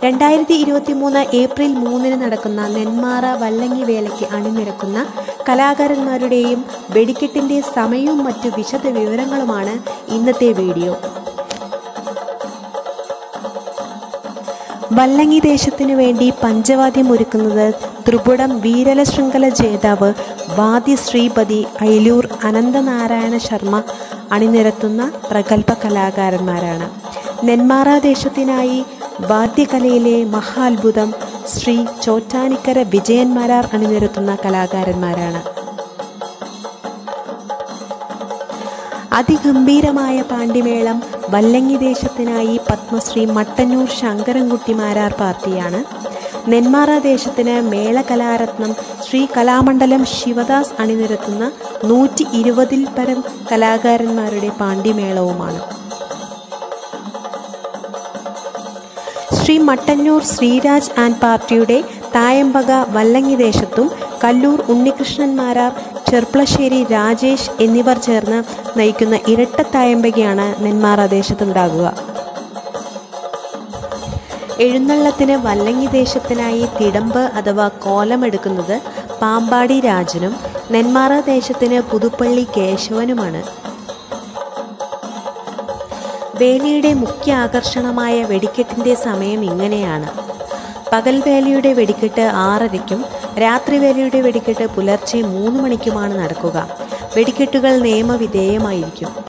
രണ്ടായിരത്തി ഇരുപത്തി മൂന്ന് ഏപ്രിൽ മൂന്നിന് നടക്കുന്ന നെന്മാറ വല്ലങ്ങി വേലയ്ക്ക് അണിനിരക്കുന്ന കലാകാരന്മാരുടെയും വെടിക്കെട്ടിൻ്റെ സമയവും മറ്റു വിശദ വിവരങ്ങളുമാണ് ഇന്നത്തെ വീഡിയോ വല്ലങ്ങി ദേശത്തിനു വേണ്ടി പഞ്ചവാദ്യം ഒരുക്കുന്നത് ത്രിപുടം വീരല ശൃംഖല ജേതാവ് വാദ്യ ശ്രീപതി അയിലൂർ അനന്തനാരായണ ശർമ്മ അണിനിരത്തുന്ന പ്രഗത്ഭ കലാകാരന്മാരാണ് നെന്മാറ ദേശത്തിനായി വാദ്യകലയിലെ മഹാത്ഭുതം ശ്രീ ചോറ്റാനിക്കര വിജയന്മാരാർ അണിനിരത്തുന്ന കലാകാരന്മാരാണ് അതിഗംഭീരമായ പാണ്ഡിമേളം വല്ലങ്ങി ദേശത്തിനായി പത്മശ്രീ മട്ടന്നൂർ ശങ്കരൻകുട്ടി മാരാർ പാർട്ടിയാണ് നെന്മാറ ദേശത്തിന് മേളകലാരത്നം ശ്രീ കലാമണ്ഡലം ശിവദാസ് അണിനിരത്തുന്ന നൂറ്റി ഇരുപതിൽ പരം കലാകാരന്മാരുടെ പാണ്ഡിമേളവുമാണ് ശ്രീ മട്ടന്നൂർ ശ്രീരാജ് ആൻഡ് പാർട്ടിയുടെ തായമ്പക വല്ലങ്ങി ദേശത്തും കല്ലൂർ ഉണ്ണികൃഷ്ണൻ മാരാർ ചെർപ്പളശ്ശേരി രാജേഷ് എന്നിവർ ചേർന്ന് നയിക്കുന്ന ഇരട്ട തായമ്പകയാണ് നെന്മാറ ദേശത്തുണ്ടാകുക എഴുന്നള്ളത്തിന് വല്ലങ്ങി ദേശത്തിനായി തിടമ്പ് അഥവാ കോലമെടുക്കുന്നത് പാമ്പാടി രാജനും നെന്മാറ ദേശത്തിന് പുതുപ്പള്ളി കേശവനുമാണ് വേലിയുടെ മുഖ്യ ആകർഷണമായ വെടിക്കെട്ടിൻ്റെ സമയം ഇങ്ങനെയാണ് പകൽ വേലയുടെ വെടിക്കെട്ട് ആറരയ്ക്കും രാത്രി വേലയുടെ വെടിക്കെട്ട് പുലർച്ചെ മൂന്ന് മണിക്കുമാണ് നടക്കുക വെടിക്കെട്ടുകൾ നിയമവിധേയമായിരിക്കും